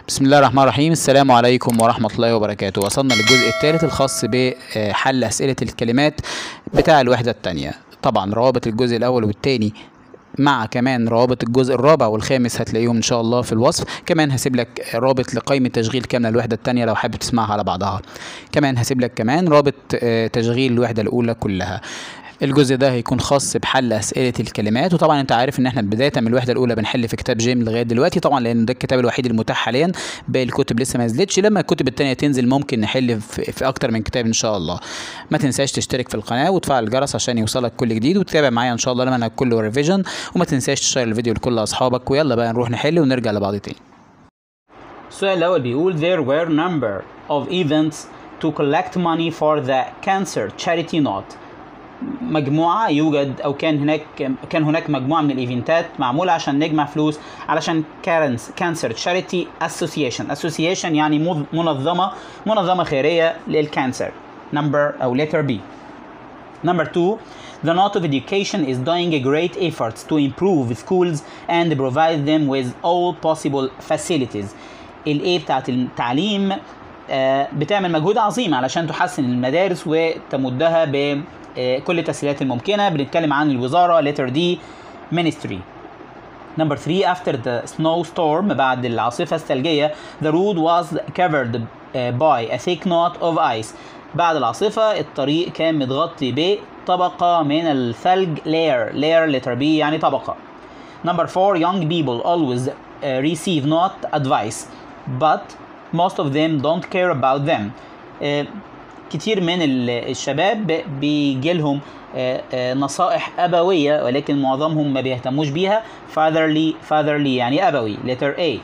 بسم الله الرحمن الرحيم السلام عليكم ورحمة الله وبركاته وصلنا للجزء الثالث الخاص بحل أسئلة الكلمات بتاع الوحدة الثانية طبعا روابط الجزء الأول والثاني مع كمان روابط الجزء الرابع والخامس هتلاقيهم ان شاء الله في الوصف كمان هسيب لك رابط لقائمه تشغيل كامله الوحده الثانيه لو حابب تسمعها على بعضها كمان هسيب لك كمان رابط آه، تشغيل الوحده الاولى كلها الجزء ده هيكون خاص بحل اسئله الكلمات وطبعا انت عارف ان احنا بدايه من الوحده الاولى بنحل في كتاب جيم لغايه دلوقتي طبعا لان ده الكتاب الوحيد المتاح حاليا باقي الكتب لسه ما نزلتش لما الكتب التانية تنزل ممكن نحل في, في اكتر من كتاب ان شاء الله ما تنساش تشترك في القناه وتفعل الجرس عشان يوصلك كل جديد وتتابع معايا ان شاء الله لما كله ريفيجن وما تنساش تشير الفيديو لكل اصحابك ويلا بقى نروح نحل ونرجع لبعض تاني السؤال الأول بيقول there were number of events to collect money for the cancer charity not مجموعة يوجد أو كان هناك كان هناك مجموعة من الإيفنتات معمولة عشان نجمع فلوس علشان كانسر تشاريتي اسوسيشن اسوسيشن يعني مض- منظمة منظمة خيرية للكانسر نمبر أو letter B Number two, the Knot of Education is doing a great efforts to improve schools and provide them with all possible facilities. الايه بتاعت التعليم آه، بتعمل مجهود عظيم علشان تحسن المدارس وتمدها بكل التسهيلات الممكنة بنتكلم عن الوزارة letter D ministry Number three, after the snowstorm بعد العاصفة الثلجية the road was covered uh, by a thick knot of ice بعد العاصفة الطريق كان متغطي بطبقة من الثلج layer layer letter B يعني طبقة Number four, young people always uh, receive not advice but most of them don't care about them uh, كتير من ال- الشباب بيجي لهم نصائح أبوية ولكن معظمهم ما بيهتموش بيها fatherly fatherly يعني أبوي letter A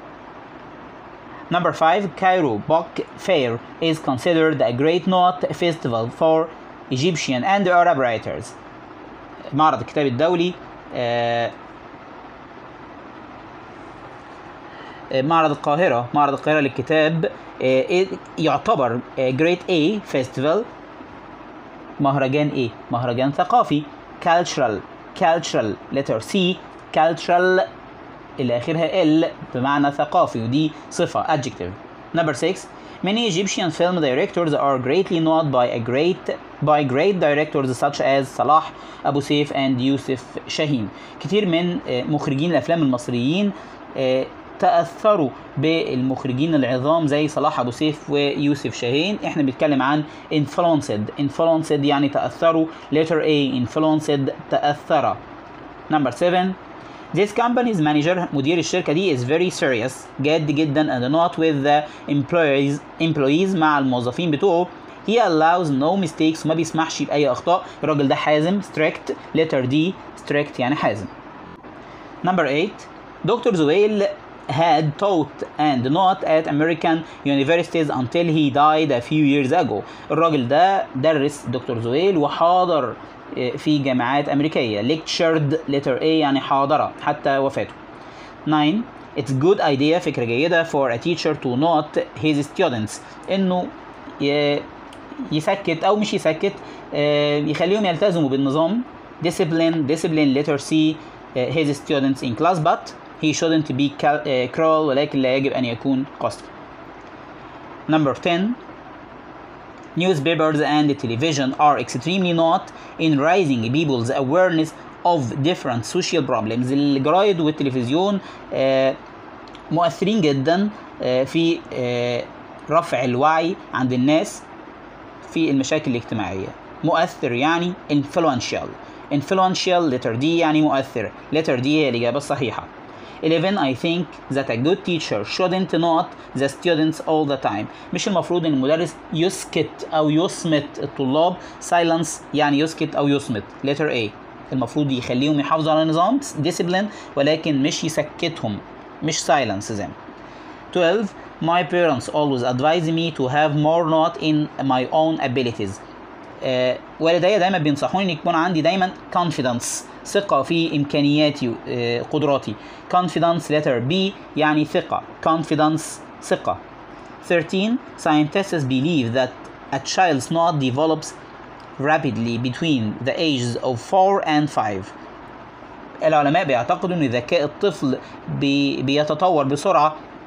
Number 5 Cairo Book Fair is considered a great not festival for Egyptian and Arab writers معرض الكتاب الدولي آه، معرض القاهرة معرض القاهرة للكتاب آه، يعتبر جريت A فيستيفال مهرجان ايه؟ مهرجان ثقافي cultural cultural letter C cultural اللي اخرها ال بمعنى ثقافي ودي صفة adjective number 6 many Egyptian film directors are greatly known by a great by great directors such as صلاح أبو سيف and يوسف شاهين كتير من آه، مخرجين الأفلام المصريين آه، تأثروا بالمخرجين العظام زي صلاح أبو سيف ويوسف شاهين احنا بنتكلم عن influenced influenced يعني تأثروا letter A influenced تأثر number 7 This company's manager مدير الشركة دي is very serious جاد جدا and not with the employees employees مع الموظفين بتوعه he allows no mistakes وما بيسمحش بأي أخطاء الراجل ده حازم strict letter D strict يعني حازم Number 8 Dr. Zuhail had taught and not at American universities until he died a few years ago الراجل ده درس دكتور زويل وحاضر آه، في جامعات أمريكية lectured letter A يعني حاضرة حتى وفاته 9 It's good idea فكرة جيدة for a teacher to not his students إنه ي- يسكت أو مش يسكت آه، يخليهم يلتزموا بالنظام discipline discipline letter C آه، his students in class but he shouldn't be cal- آه، cruel ولكن لا يجب أن يكون قاسي Number 10 Newspapers and television are extremely not in raising people's awareness of different social problems. الجرايد والتلفزيون آه، مؤثرين جدا آه، في آه، رفع الوعي عند الناس في المشاكل الاجتماعية مؤثر يعني influential influential letter D يعني مؤثر letter D هي الإجابة الصحيحة 11 I think that a good teacher shouldn't not the students all the time مش المفروض ان المدرس يسكت او يصمت الطلاب silence يعني يسكت او يصمت letter A المفروض يخليهم يحافظوا على النظام discipline ولكن مش يسكتهم مش silence زي ما 12 My parents always advise me to have more not in my own abilities آه، والدي دايما بينصحوني ان يكون عندي دايما confidence ثقة في إمكانياتي آه، قدراتي confidence letter B يعني ثقة confidence ثقة 13 scientists believe that a child's not develops rapidly between the ages of 4 and 5 العلماء بيعتقدوا ان ذكاء الطفل بي بيتطور بسرعه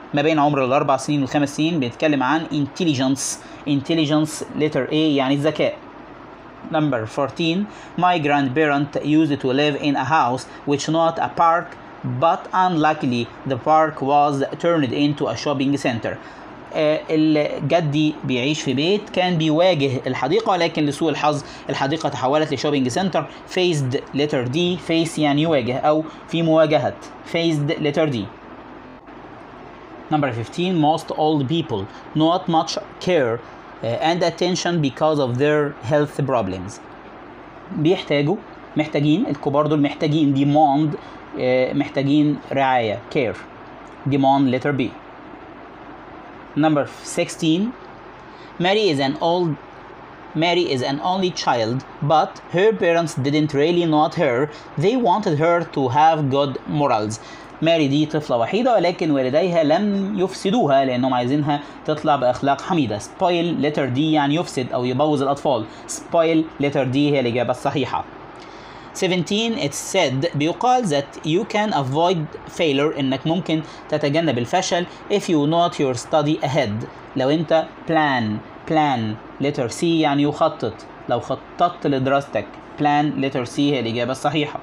ما بين عمر الاربع سنين والخمس سنين بنتكلم عن intelligence intelligence letter A يعني الذكاء Number 14 My grandparent used to live in a house which not a park but unluckily the park was turned into a shopping center آه، الجدي بيعيش في بيت كان بيواجه الحديقة ولكن لسوء الحظ الحديقة تحولت لشوبينج سنتر faced letter D face يعني يواجه أو في مواجهة faced letter D Number 15 most old people not much care uh, and attention because of their health problems بيحتاجوا محتاجين الكبار دول محتاجين demand uh, محتاجين رعاية care demand letter B Number 16 Mary is an old Mary is an only child, but her parents didn't really not her. They wanted her to have good morals. ماري دي طفلة وحيدة ولكن والديها لم يفسدوها لأنهم عايزينها تطلع بأخلاق حميدة. spoil letter D يعني يفسد أو يبوظ الأطفال. spoil letter D هي الإجابة الصحيحة. 17 it's said بيقال that you can avoid failure انك ممكن تتجنب الفشل if you not your study ahead لو انت plan plan letter C يعني يخطط لو خططت لدراستك plan letter C هي الإجابة الصحيحة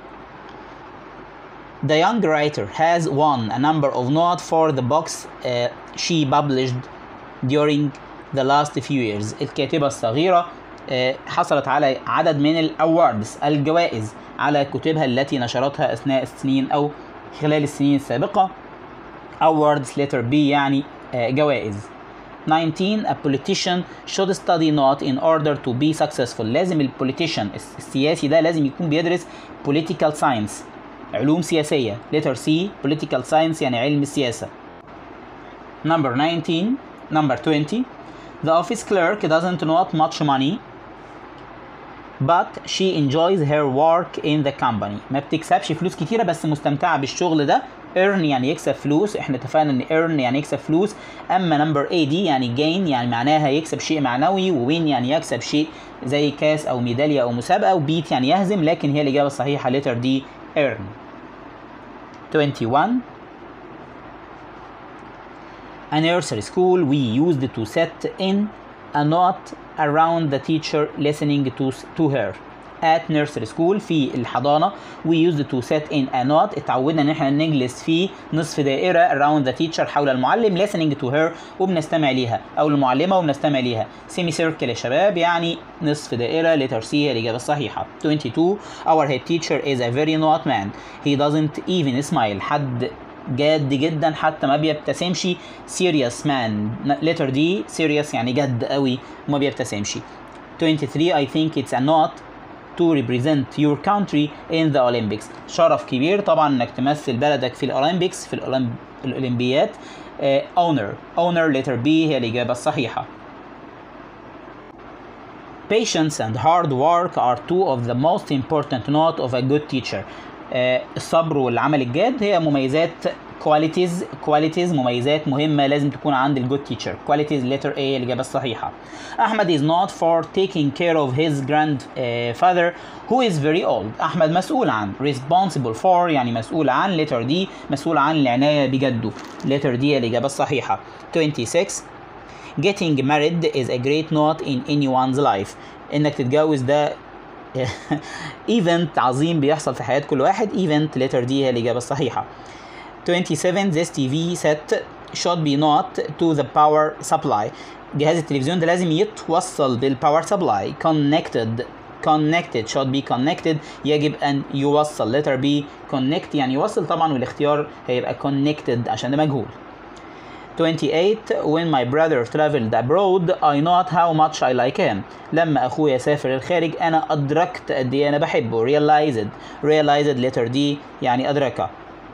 The young writer has won a number of notes for the books uh, she published during the last few years الكاتبة الصغيرة آه، حصلت على عدد من الاوردز الجوائز على كتبها التي نشرتها اثناء السنين او خلال السنين السابقه awards letter B يعني آه، جوائز 19 a politician should study not in order to be successful لازم البوليتيشن السياسي ده لازم يكون بيدرس political science علوم سياسية letter C political science يعني علم السياسة number 19 number 20 the office clerk doesn't not much money but she enjoys her work in the company ما بتكسبش فلوس كتيرة بس مستمتعة بالشغل ده earn يعني يكسب فلوس احنا اتفقنا ان earn يعني يكسب فلوس اما number A دي يعني gain يعني معناها يكسب شيء معنوي وwin يعني يكسب شيء زي كاس او ميدالية او مسابقة وبيت يعني يهزم لكن هي الاجابة الصحيحة letter D earn 21 a nursery school we used to set in a knot around the teacher listening to, to her at nursery school في الحضانة we used to set in a knot اتعودنا ان احنا نجلس في نصف دائرة around the teacher حول المعلم listening to her وبنستمع ليها او المعلمة وبنستمع ليها semi circle يا شباب يعني نصف دائرة letter C هي الإجابة الصحيحة 22 our head teacher is a very not man he doesn't even smile حد جاد جدا حتى ما بيبتسمش serious man letter D serious يعني جد قوي وما بيبتسمش 23 I think it's a not to represent your country in the Olympics شرف كبير طبعا انك تمثل بلدك في الاولمبيكس في الأولمب... الاولمبيات uh, honor honor letter B هي الاجابه الصحيحه Patience and hard work are two of the most important note of a good teacher. آه، الصبر والعمل الجاد هي مميزات qualities qualities مميزات مهمة لازم تكون عند الجود teacher qualities letter A الإجابة الصحيحة أحمد is not for taking care of his grandfather who is very old أحمد مسؤول عن responsible for يعني مسؤول عن letter D مسؤول عن العناية بجده letter D الإجابة الصحيحة 26 getting married is a great note in anyone's life انك تتجوز ده ايفنت عظيم بيحصل في حياة كل واحد ايفنت letter D هي الإجابة الصحيحة 27 this TV set should be not to the power supply جهاز التلفزيون ده لازم يتوصل بالباور سبلاي connected connected should be connected يجب ان يوصل letter B connect يعني يوصل طبعا والاختيار هيبقى connected عشان ده مجهول 28 when my brother traveled abroad I not how much I like him لما اخويا سافر الخارج انا ادركت قد ايه انا بحبه realized realized letter D يعني ادركه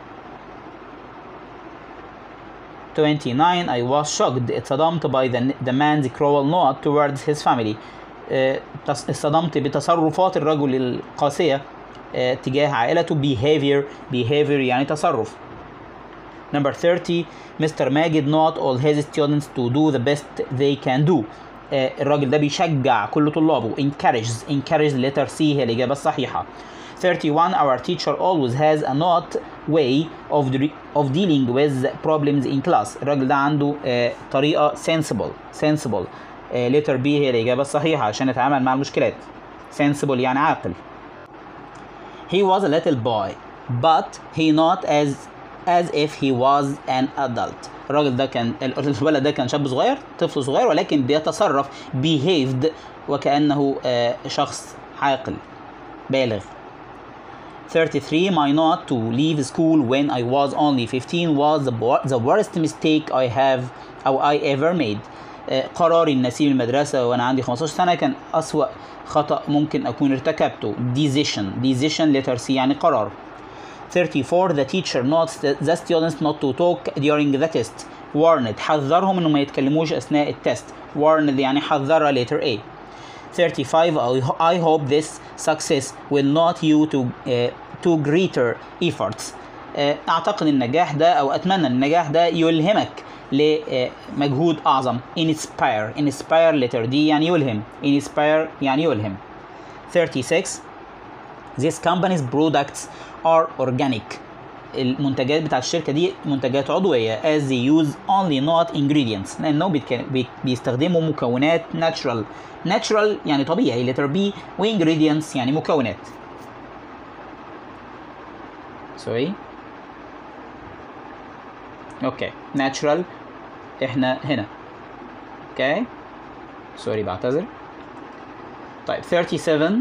29 I was shocked اتصدمت by the, the man's cruel note towards his family آه، تص- اتصدمت بتصرفات الرجل القاسية آه، تجاه عائلته behavior behavior يعني تصرف Number 30 Mr. Magid not all his students to do the best they can do آه، الراجل ده بيشجع كل طلابه encourages encourages letter C هي الإجابة الصحيحة 31 our teacher always has a not way of de- of dealing with problems in class الراجل ده عنده آه طريقة sensible sensible آه letter B هي الإجابة الصحيحة عشان يتعامل مع المشكلات sensible يعني عاقل He was a little boy but he not as as if he was an adult الراجل ده كان الولد ده كان شاب صغير طفل صغير ولكن بيتصرف behaved وكأنه آه شخص عاقل بالغ 33 my not to leave school when I was only 15 was the, bo- the worst mistake I have أو I ever made آه، قراري إن أسيب المدرسة وأنا عندي 15 سنة كان أسوأ خطأ ممكن أكون ارتكبته decision decision letter C يعني قرار 34 the teacher notes the the students not to talk during the test warned حذرهم إنهم ما يتكلموش أثناء التست warned يعني حذرها letter A 35 I, ho- I hope this success will not you to uh, to greater efforts آه، اعتقد النجاح ده او اتمنى النجاح ده يلهمك لمجهود اعظم inspire inspire letter D يعني يلهم inspire يعني يلهم 36 This company's products are organic المنتجات بتاعت الشركة دي منتجات عضوية as they use only not ingredients لأنهم بيتك- بي- بيستخدموا مكونات natural natural يعني طبيعي letter B و ingredients يعني مكونات sorry اوكي natural احنا هنا اوكي سوري بعتذر طيب 37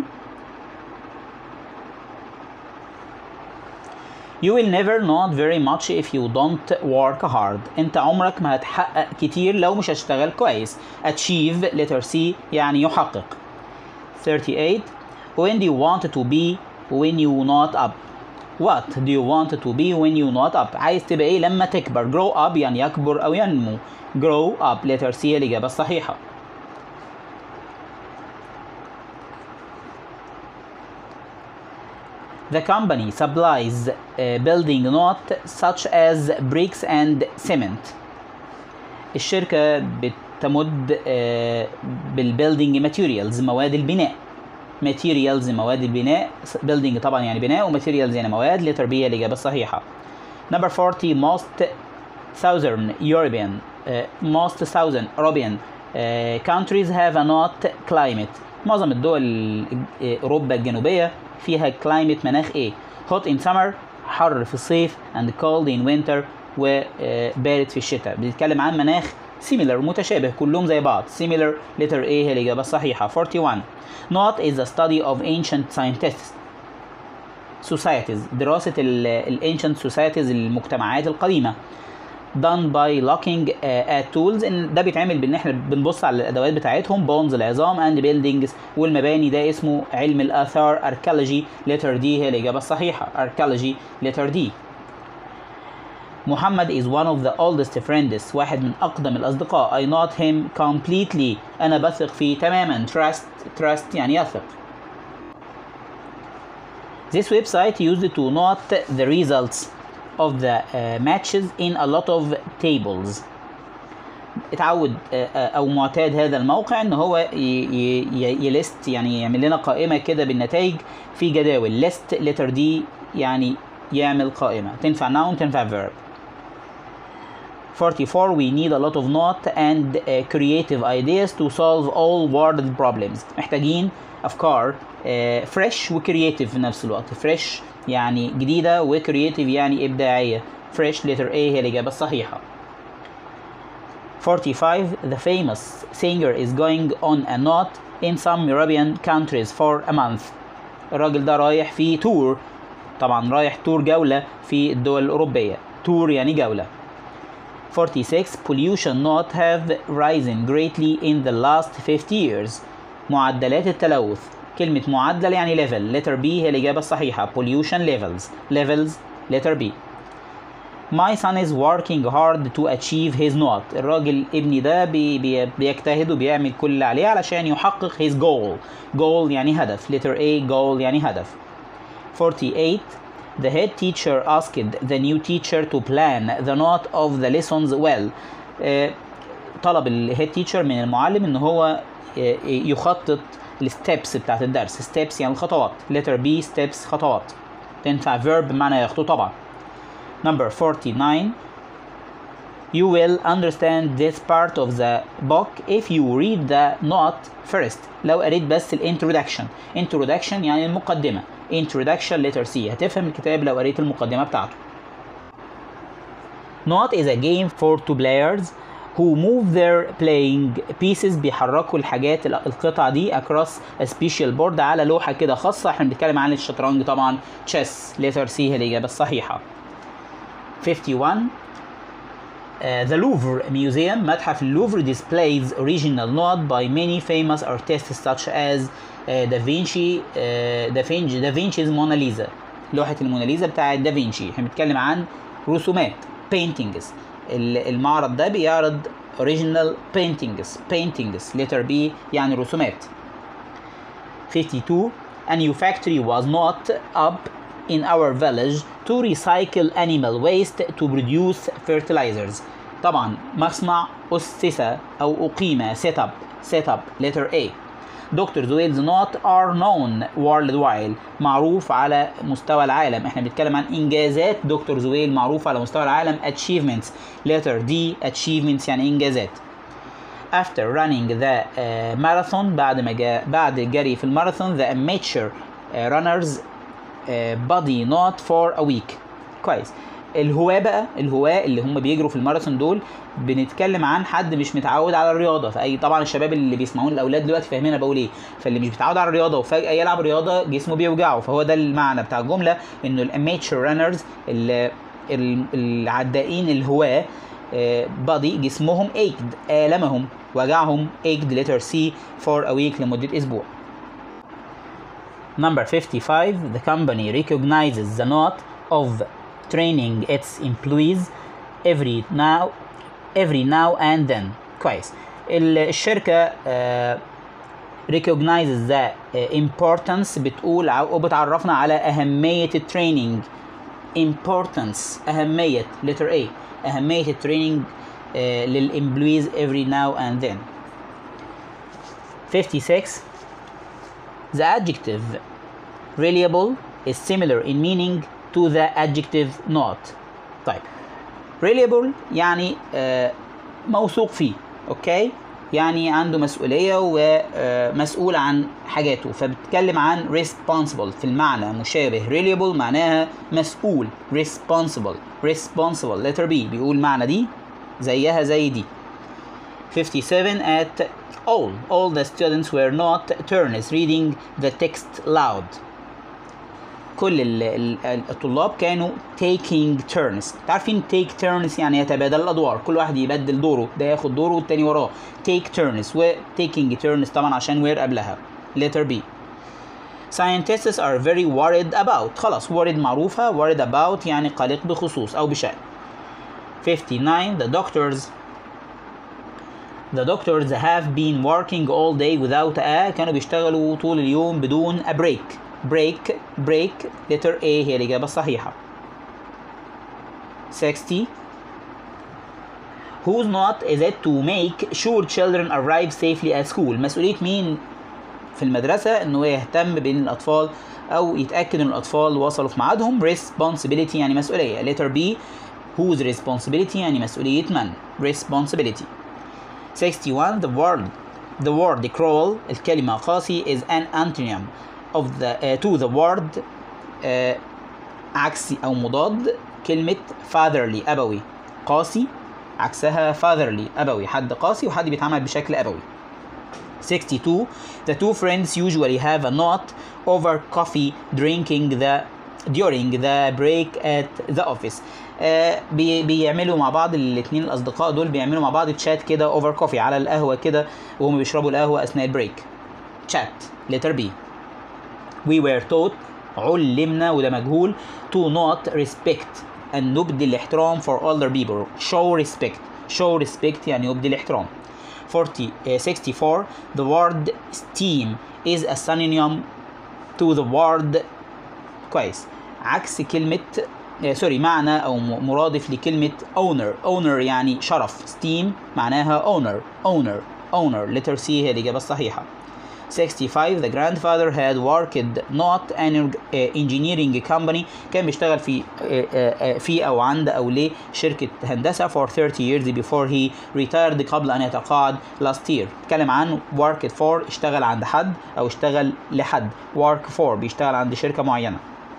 You will never not very much if you don't work hard. انت عمرك ما هتحقق كتير لو مش هتشتغل كويس. Achieve letter C يعني يحقق. 38 When do you want to be when you not up? What do you want to be when you not up? عايز تبقى ايه لما تكبر؟ Grow up يعني يكبر او ينمو. Grow up letter C هي الإجابة الصحيحة. The company supplies uh, building not such as bricks and cement. الشركة بتمد آه، بالbuilding materials مواد البناء. materials مواد البناء building طبعا يعني بناء وماتيريالز يعني مواد letter B هي الإجابة الصحيحة. Number 40 most southern European uh, most southern European uh, countries have a not climate معظم الدول آه، أوروبا الجنوبية فيها climate مناخ إيه؟ hot in summer حر في الصيف and cold in winter وبارد في الشتاء بنتكلم عن مناخ similar متشابه كلهم زي بعض similar letter A هي الإجابة الصحيحة 41 Not is the study of ancient scientists societies دراسة ال ال ancient societies المجتمعات القديمة done by looking uh, at tools ان ده بيتعمل بان احنا بنبص على الادوات بتاعتهم bones العظام and buildings والمباني ده اسمه علم الاثار archaeology letter D هي الاجابه الصحيحه archaeology letter D محمد is one of the oldest friends واحد من اقدم الاصدقاء I not him completely انا بثق فيه تماما trust trust يعني يثق This website used to note the results of the uh, matches in a lot of tables. اتعود آه، آه، او معتاد هذا الموقع ان هو ي- ي- ي- يلست يعني يعمل لنا قائمه كده بالنتائج في جداول list letter D يعني يعمل قائمه تنفع noun تنفع verb 44 we need a lot of not and uh, creative ideas to solve all world problems محتاجين افكار uh, fresh وكرييتيف في نفس الوقت fresh يعني جديده وكرييتيف يعني ابداعيه fresh letter A هي الاجابه الصحيحه 45 the famous singer is going on a not in some European countries for a month الراجل ده رايح في تور طبعا رايح تور جولة في الدول الأوروبية تور يعني جولة 46 pollution not have risen greatly in the last 50 years معدلات التلوث كلمة معدل يعني level letter B هي الإجابة الصحيحة pollution levels levels letter B My son is working hard to achieve his not الراجل ابني ده بي بي بيجتهد وبيعمل كل اللي عليه علشان يحقق his goal goal يعني هدف letter A goal يعني هدف 48 The head teacher asked the new teacher to plan the note of the lessons well آه، طلب الهيد تيتشر من المعلم ان هو آه، يخطط الستبس بتاعت الدرس ستبس يعني الخطوات letter B steps خطوات تنفع verb بمعنى يخطو طبعا number 49 You will understand this part of the book if you read the note first لو قريت بس الانترودكشن introduction يعني المقدمة introduction letter C هتفهم الكتاب لو قريت المقدمة بتاعته Note is a game for two players who move their playing pieces بيحركوا الحاجات القطع دي across a special board على لوحة كده خاصة احنا بنتكلم عن الشطرنج طبعا chess letter C هي الإجابة الصحيحة 51 Uh, the Louvre Museum متحف اللوفر displays original note by many famous artists such as uh, Da Vinci uh, Da Vinci Da Vinci's Mona Lisa لوحة الموناليزا بتاعت دافنشي احنا بنتكلم عن رسومات paintings المعرض ده بيعرض original paintings paintings letter B يعني رسومات 52 a new factory was not up in our village to recycle animal waste to produce fertilizers طبعا مصنع أسس أو أقيم set up set up letter A دكتور زويلز نوت are known worldwide معروف على مستوى العالم احنا بنتكلم عن انجازات دكتور زويل معروف على مستوى العالم achievements letter D achievements يعني انجازات after running the uh, marathon بعد ما جاء بعد الجري في الماراثون the amateur uh, runners uh, body not for a week كويس الهواة بقى الهواة اللي هم بيجروا في الماراثون دول بنتكلم عن حد مش متعود على الرياضه فاي طبعا الشباب اللي بيسمعوني الاولاد دلوقتي فاهمين انا بقول ايه فاللي مش متعود على الرياضه وفجاه يلعب رياضه جسمه بيوجعه فهو ده المعنى بتاع الجمله انه الاماتشر رانرز العدائين الهواة بادي جسمهم ايكد المهم وجعهم ايكد لتر سي فور ا ويك لمده اسبوع Number 55 the company recognizes the note of training its employees every now every now and then كويس الشركة uh, recognizes the importance بتقول أو بتعرفنا على أهمية التريننج importance أهمية letter A أهمية التريننج uh, للemployees every now and then 56 the adjective reliable is similar in meaning to the adjective not طيب reliable يعني آه موثوق فيه اوكي يعني عنده مسؤولية ومسؤول عن حاجاته فبتكلم عن responsible في المعنى مشابه reliable معناها مسؤول responsible responsible letter B بيقول معنى دي زيها زي دي 57 at all all the students were not turns reading the text loud كل ال ال الطلاب كانوا taking turns عارفين take turns يعني يتبادل الادوار كل واحد يبدل دوره ده ياخد دوره والتاني وراه take turns و taking turns طبعا عشان where قبلها letter B scientists are very worried about خلاص worried معروفة worried about يعني قلق بخصوص أو بشأن 59 the doctors The doctors have been working all day without a كانوا بيشتغلوا طول اليوم بدون a break break break letter A هي الإجابة الصحيحة 60 Whose not is it to make sure children arrive safely at school مسؤولية مين في المدرسة إنه يهتم بين الأطفال أو يتأكد إن الأطفال وصلوا في ميعادهم responsibility يعني مسؤولية letter B whose responsibility يعني مسؤولية من responsibility 61 the word the word crawl الكلمة قاسي is an antonym of the uh, to the word uh, عكسي أو مضاد كلمة fatherly أبوي قاسي عكسها fatherly أبوي حد قاسي وحد بيتعامل بشكل أبوي 62 the two friends usually have a knot over coffee drinking the during the break at the office آه بي بيعملوا مع بعض الاثنين الاصدقاء دول بيعملوا مع بعض تشات كده اوفر كوفي على القهوه كده وهم بيشربوا القهوه اثناء البريك تشات letter B we were taught علمنا وده مجهول to not respect أن نبدي الاحترام for older people show respect show respect يعني يبدي الاحترام 40 uh, 64 the word steam is a synonym to the word كويس عكس كلمة سوري معنى او مرادف لكلمة owner owner يعني شرف steam معناها owner owner owner letter C هي الإجابة الصحيحة 65 the grandfather had worked not an uh, engineering company كان بيشتغل في uh, uh, في او عند او لشركه هندسه for 30 years before he retired قبل ان يتقاعد last year اتكلم عن worked for اشتغل عند حد او اشتغل لحد work for بيشتغل عند شركه معينه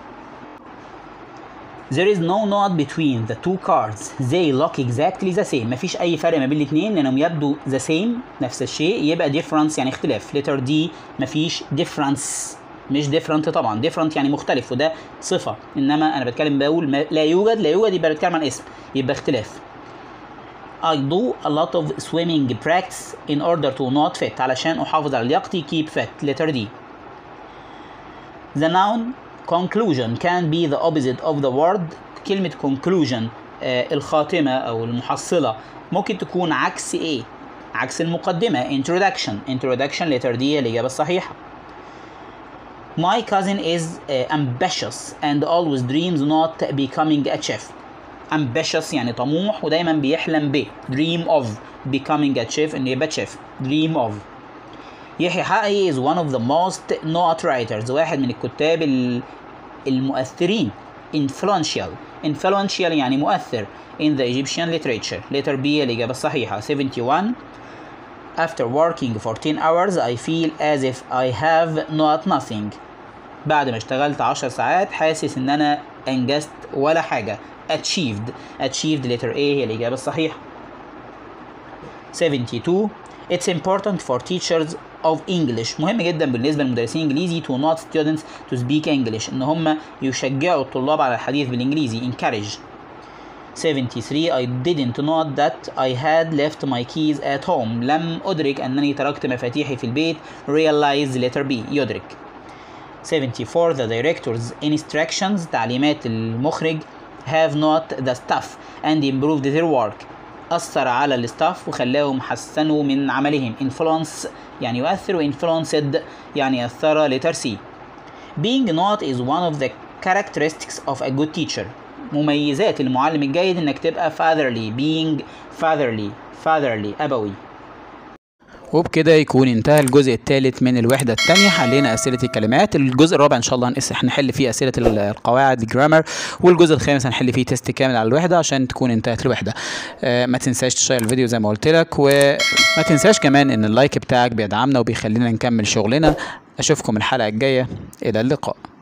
There is no knot between the two cards. They look exactly the same. مفيش أي فرق ما بين الاتنين لأنهم يبدو the same نفس الشيء يبقى difference يعني اختلاف. letter D مفيش difference مش different طبعا different يعني مختلف وده صفة إنما أنا بتكلم بقول ما لا يوجد لا يوجد يبقى بتكلم عن اسم يبقى اختلاف. I do a lot of swimming practice in order to not fit علشان أحافظ على لياقتي keep fit letter D. The noun conclusion can be the opposite of the word كلمة conclusion آه الخاتمة أو المحصلة ممكن تكون عكس إيه؟ عكس المقدمة introduction introduction letter D الإجابة الصحيحة My cousin is uh, ambitious and always dreams not becoming a chef ambitious يعني طموح ودايما بيحلم ب dream of becoming a chef إنه يبقى chef dream of يحيى حقي is one of the most not writers واحد من الكتاب المؤثرين influential influential يعني مؤثر in the Egyptian literature letter B الإجابة الصحيحة 71 after working for 10 hours I feel as if I have not nothing بعد ما اشتغلت 10 ساعات حاسس ان انا انجزت ولا حاجة achieved achieved letter A هي الإجابة الصحيحة 72 It's important for teachers of English مهم جدا بالنسبة لمدرسين انجليزي to not students to speak English ان هم يشجعوا الطلاب على الحديث بالانجليزي encourage 73 I didn't know that I had left my keys at home لم أدرك أنني تركت مفاتيحي في البيت realize letter B يدرك 74 the director's instructions تعليمات المخرج have not the staff and improved their work أثر على الستاف وخلاهم حسنوا من عملهم influence يعني يؤثر و influenced يعني أثر letter C being not is one of the characteristics of a good teacher مميزات المعلم الجيد انك تبقى fatherly being fatherly fatherly أبوي وبكده يكون انتهى الجزء الثالث من الوحده الثانيه حلينا اسئله الكلمات الجزء الرابع ان شاء الله هنقص هنحل فيه اسئله القواعد الجرامر والجزء الخامس هنحل فيه تيست كامل على الوحده عشان تكون انتهت الوحده آه ما تنساش تشير الفيديو زي ما قلت لك وما تنساش كمان ان اللايك بتاعك بيدعمنا وبيخلينا نكمل شغلنا اشوفكم الحلقه الجايه الى اللقاء